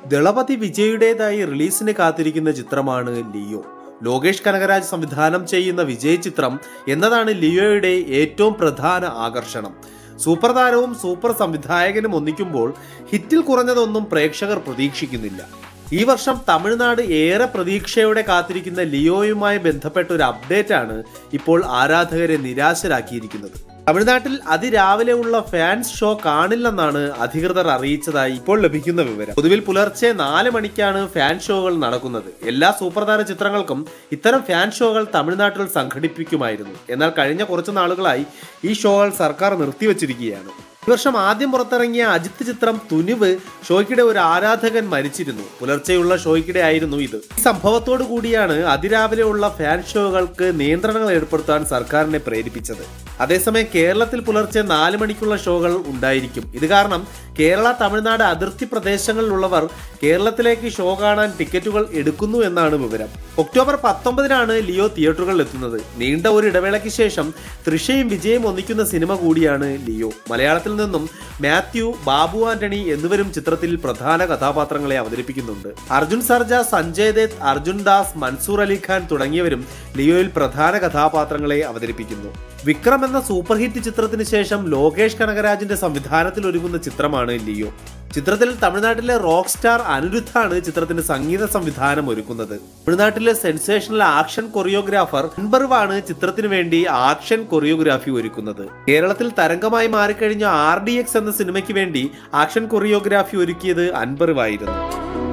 ദളപതി വിജയുടേതായി റിലീസിന് കാത്തിരിക്കുന്ന ചിത്രമാണ് ലിയോ ലോകേഷ് കനകരാജ് സംവിധാനം ചെയ്യുന്ന വിജയ് ചിത്രം എന്നതാണ് ലിയോയുടെ ഏറ്റവും പ്രധാന ആകർഷണം സൂപ്പർ താരവും സൂപ്പർ സംവിധായകനും ഒന്നിക്കുമ്പോൾ ഹിറ്റിൽ കുറഞ്ഞതൊന്നും പ്രേക്ഷകർ പ്രതീക്ഷിക്കുന്നില്ല ഈ വർഷം തമിഴ്നാട് ഏറെ പ്രതീക്ഷയോടെ കാത്തിരിക്കുന്ന ലിയോയുമായി ബന്ധപ്പെട്ട ഒരു അപ്ഡേറ്റ് ആണ് ഇപ്പോൾ ആരാധകരെ നിരാശരാക്കിയിരിക്കുന്നത് തമിഴ്നാട്ടിൽ അതിരാവിലെ ഉള്ള ഫാൻസ് ഷോ കാണില്ലെന്നാണ് അധികൃതർ അറിയിച്ചതായി ഇപ്പോൾ ലഭിക്കുന്ന വിവരം പൊതുവിൽ പുലർച്ചെ നാല് മണിക്കാണ് ഫാൻ ഷോകൾ നടക്കുന്നത് എല്ലാ സൂപ്പർതാര ചിത്രങ്ങൾക്കും ഇത്തരം ഫാൻ ഷോകൾ തമിഴ്നാട്ടിൽ സംഘടിപ്പിക്കുമായിരുന്നു എന്നാൽ കഴിഞ്ഞ കുറച്ചു നാളുകളായി ഈ ഷോകൾ സർക്കാർ നിർത്തിവച്ചിരിക്കുകയാണ് ഈ വർഷം ആദ്യം പുറത്തിറങ്ങിയ അജിത്ത് ചിത്രം തുനിവ് ഷോയ്ക്കിടെ ഒരു ആരാധകൻ മരിച്ചിരുന്നു പുലർച്ചെയുള്ള ഷോയ്ക്കിടെ ആയിരുന്നു ഇത് ഈ സംഭവത്തോടു കൂടിയാണ് അതിരാവിലെയുള്ള ഫാൻ ഷോകൾക്ക് നിയന്ത്രണങ്ങൾ ഏർപ്പെടുത്താൻ സർക്കാരിനെ പ്രേരിപ്പിച്ചത് അതേസമയം കേരളത്തിൽ പുലർച്ചെ നാല് മണിക്കുള്ള ഷോകൾ ഉണ്ടായിരിക്കും ഇത് കാരണം കേരള തമിഴ്നാട് അതിർത്തി പ്രദേശങ്ങളിലുള്ളവർ കേരളത്തിലേക്ക് ഷോ കാണാൻ ടിക്കറ്റുകൾ എടുക്കുന്നു എന്നാണ് വിവരം ഒക്ടോബർ പത്തൊമ്പതിനാണ് ലിയോ തിയേറ്ററുകളിൽ എത്തുന്നത് നീണ്ട ഒരു ഇടവേളയ്ക്ക് ശേഷം തൃഷയും വിജയും ഒന്നിക്കുന്ന സിനിമ കൂടിയാണ് ലിയോ മലയാളത്തിൽ നിന്നും മാത്യു ബാബു ആന്റണി എന്നിവരും ചിത്രത്തിൽ പ്രധാന കഥാപാത്രങ്ങളെ അവതരിപ്പിക്കുന്നുണ്ട് അർജുൻ സർജ സഞ്ജയ് ദത്ത് അർജുൻ ദാസ് മൻസൂർ അലി ഖാൻ തുടങ്ങിയവരും ലിയോയിൽ പ്രധാന കഥാപാത്രങ്ങളെ അവതരിപ്പിക്കുന്നു വിക്രം എന്ന സൂപ്പർ ഹിറ്റ് ചിത്രത്തിന് ശേഷം ലോകേഷ് കനകരാജിന്റെ സംവിധാനത്തിൽ ഒരുങ്ങുന്ന ചിത്രമാണ് ലിയോ ചിത്രത്തിൽ തമിഴ്നാട്ടിലെ റോക്ക് സ്റ്റാർ അനിരുദ്ധാണ് ചിത്രത്തിന് സംഗീത സംവിധാനം ഒരുക്കുന്നത് തമിഴ്നാട്ടിലെ സെൻസേഷണൽ ആക്ഷൻ കൊറിയോഗ്രാഫർ അൻബർവാണ് ചിത്രത്തിന് വേണ്ടി ആക്ഷൻ കൊറിയോഗ്രാഫി ഒരുക്കുന്നത് കേരളത്തിൽ തരംഗമായി മാറിക്കഴിഞ്ഞ ആർ ഡി എക്സ് എന്ന സിനിമയ്ക്ക് വേണ്ടി ആക്ഷൻ കൊറിയോഗ്രാഫി ഒരുക്കിയത് അൻബർവായിരുന്നു